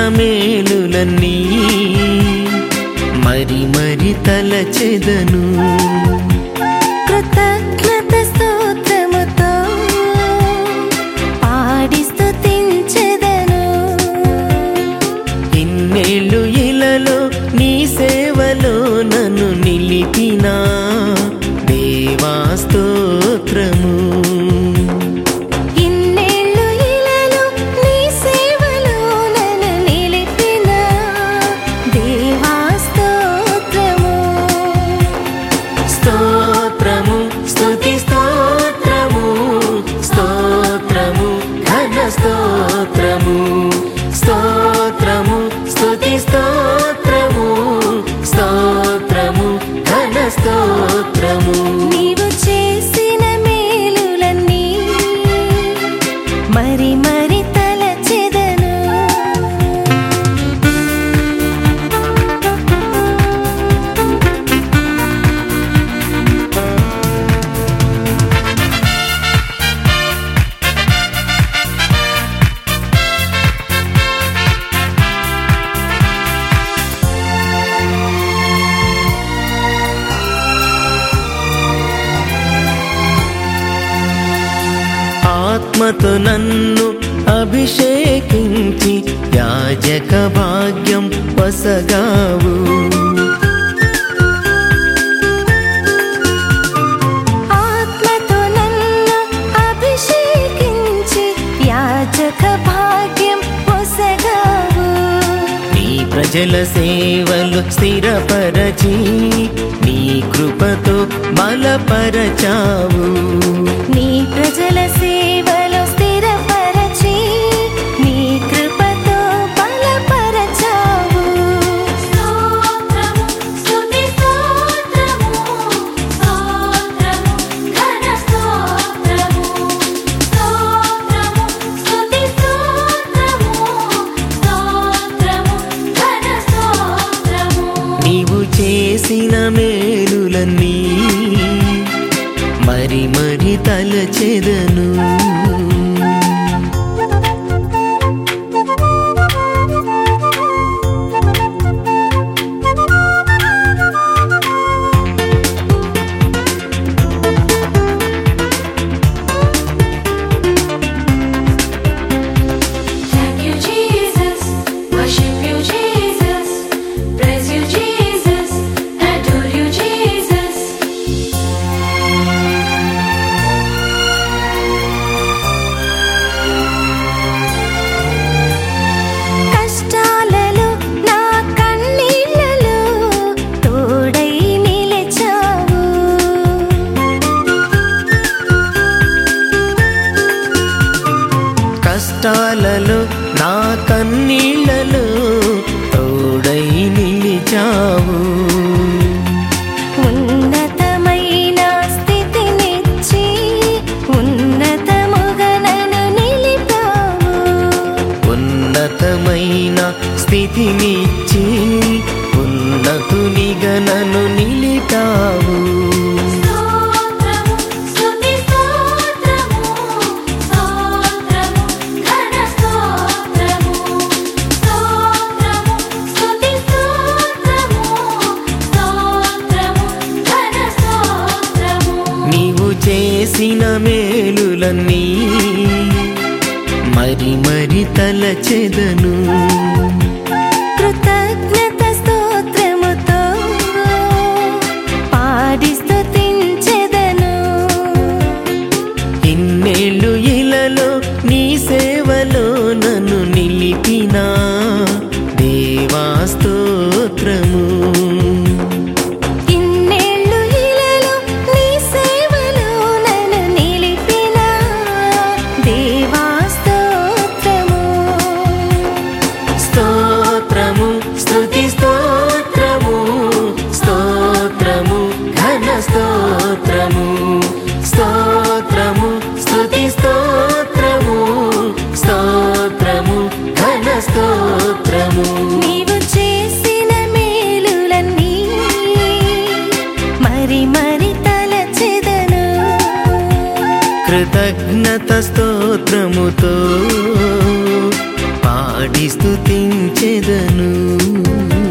మేలులన్నీ మరి మరి తలచెదను కృతజ్ఞత స్తోత్రముతో పాడి స్తుతించెదను ఇన్నేళ్ళు ఇలలో నీ సేవలో నన్ను నిలిపిన దేవా స్తోత్రము ఇన్నేళ్ళు ఇలలో నీ సేవలో నన్ను నిలిపిన దేవా స్తోత్రము స్తోత్రము స్తుతి స్తోత్రము స్తోత్రము ఘన స్తోత్రము స్తోత్రము స్తుతి స్తోత్రము స్తోత్రము ఘన స్తోత్రము నీవు చేసిన మేలులన్నీ మరి మరి తలచెదను ఆత్మతో నన్ను అభిషేకించి యాజక భాగ్యం వసగావు ఆత్మతో నన్ను అభిషేకించి యాజక భాగ్యం పొసగావు నీ ప్రజల సేవలు స్థిరపరచి నీ కృపతో బలపరచావు నీ ప్రజల సేవలో స్థిరపరచి నీ కృపతో బలపరచావు స్తోత్రము స్తుతి స్తోత్రము స్తోత్రము ఘన స్తోత్రము స్తోత్రము స్తుతి స్తోత్రము స్తోత్రము ఘన స్తోత్రము నీవు చేసిన మేలులన్నీ మరి మరి తలచెదను Thank you, Jesus. Worship you, Jesus. Praise you, Jesus. Adore you, Jesus. కష్టాలలో నా కన్నీళ్ళలో తోడై నిలిచావు కష్టాలలో నా కన్నీళ్లలో తోడై నిలిచావు ఉన్నతమైన స్థితినిచ్చి ఉన్నతముగా నన్ను నిలిపావు ఉన్నతమైన స్థితినిచ్చి ఉన్నతునిగా నన్ను నిలిపావు స్తోత్రము స్తుతి స్తోత్రము స్తోత్రము ఘన స్తోత్రము స్తోత్రము స్తుతి స్తోత్రము స్తోత్రము ఘన స్తోత్రము నీవు చేసిన మేలులన్నీ మరి మరి తలచెదను కృతజ్ఞత స్తోత్రముతో పాడి స్తుతించెదను ఇన్నేళ్ళు ఇలలో నీ సేవలో నన్ను నిలిపిన దేవా స్తోత్రము ఇన్నేళ్ళు ఇలలో నీ సేవలో నన్ను నిలిపిన దేవా స్తోత్రము స్తోత్రము స్తుతి స్తోత్రము స్తోత్రము ఘన స్తోత్రము స్తోత్రము స్తుతి స్తోత్రము స్తోత్రము ఘన స్తోత్రము నీవు చేసిన మేలులన్నీ మరి మరి తలచెదను కృతజ్ఞత స్తోత్రముతో పాడి పాడి స్తుతించెదను